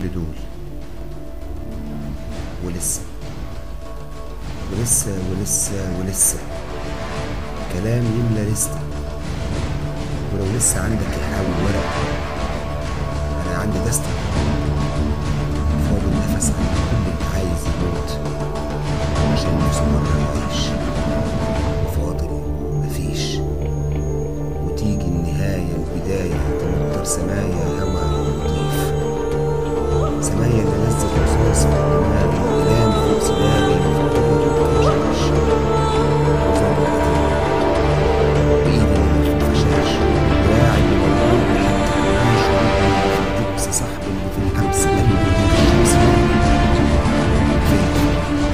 كل دول ولسه ولسه ولسه ولسه كلام يملى لسه ولو لسه عندك يحاول ورق انا عندي دستة فاضل نفس عن كل اللي عايز يموت عشان نفسه مرة يعيش وفاضل مفيش وتيجي النهاية وبداية تمطر سمايا هوا لطيف سمايا اللي نزل رصاص في دماغي كلام فوق سباغي مفيش وإيدي اللي مفشاش دراعي اللي مضروب حتى العيش والجبس صاحبي اللي في الأمس قلبي اللي في الشمس فين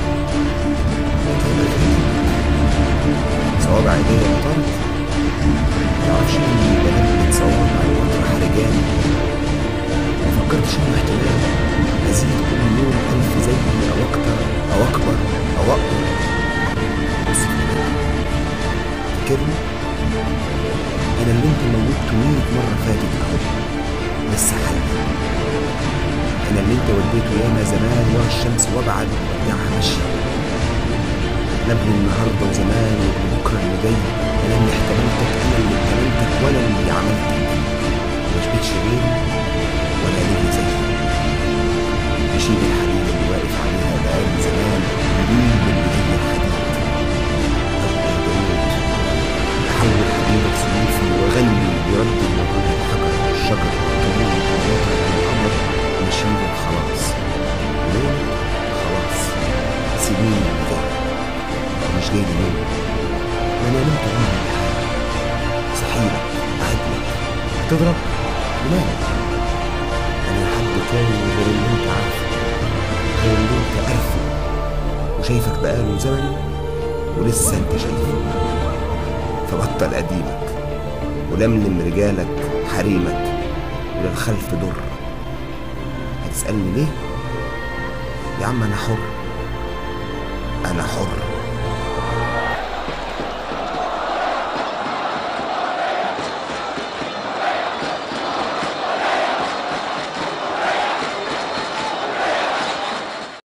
صوابع ايديا طرت معرفش اني بلمت صوابع المطرح رجالي ما فكرتش انه احتمال ازيد كل يوم الف زي او اكتر او اكبر او اقوى بص فاكرني انا اللي انت موتته 100 مره فاتت اهو لسه حي انا اللي انت وديته ياما زمان ورا الشمس وابعد وارجعها ماشيه انا ابن النهارده وزمان وابن بكره اللي جاي انا اللي احتملتك انا اللي اتكلمتك وانا اللي عملتك مش بيتش غيري ولا ليه زيي بشيل الحديد اللي واقف عليها بقالي زمان بدون من هي الحديد ابقى جنود احول حديدة سيوفي واغني برد موجود الحجر والشجر والطول والمطر والقمر نشيل خلاص ليه خلاص سنين اللي جايه مش جاي لي نوم ما انا نمت عمري بحالي صحيلك عدلك تضرب مالك انا حد تاني غير اللي انت عارفه غير اللي انت عارفه وشايفك بقاله زمن ولسه انت شايفه فبطل قديمك ولملم رجالك حريمك وللخلف ضر هتسألني ليه؟ يا عم أنا حر أنا حر